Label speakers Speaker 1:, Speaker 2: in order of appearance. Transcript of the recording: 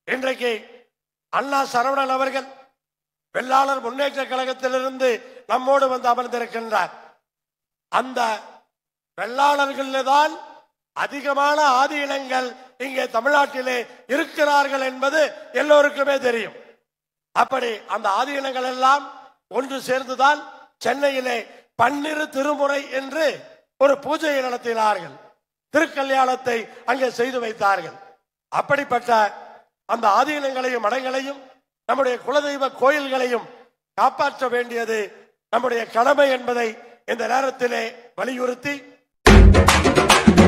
Speaker 1: இன்றைக்கு அண்ணா சரவணன் அவர்கள் வெள்ளாளர் முன்னேற்ற கழகத்திலிருந்து நம்மோடு வந்து அமர்ந்திருக்கின்றார் அந்த வெள்ளாளர்களில் தான் அதிகமான ஆதி இனங்கள் இங்கே தமிழ்நாட்டிலே இருக்கிறார்கள் என்பது எல்லோருக்குமே தெரியும் அப்படி அந்த ஆதி இனங்கள் எல்லாம் ஒன்று சேர்ந்துதான் சென்னையிலே பன்னிரு திருமுறை என்று ஒரு பூஜையை நடத்தினார்கள் திருக்கல்யாணத்தை அங்கே செய்து வைத்தார்கள் அப்படிப்பட்ட அந்த ஆதீனங்களையும் மடங்களையும் நம்முடைய குலதெய்வ கோயில்களையும் காப்பாற்ற வேண்டியது நம்முடைய கடமை என்பதை இந்த நேரத்திலே வலியுறுத்தி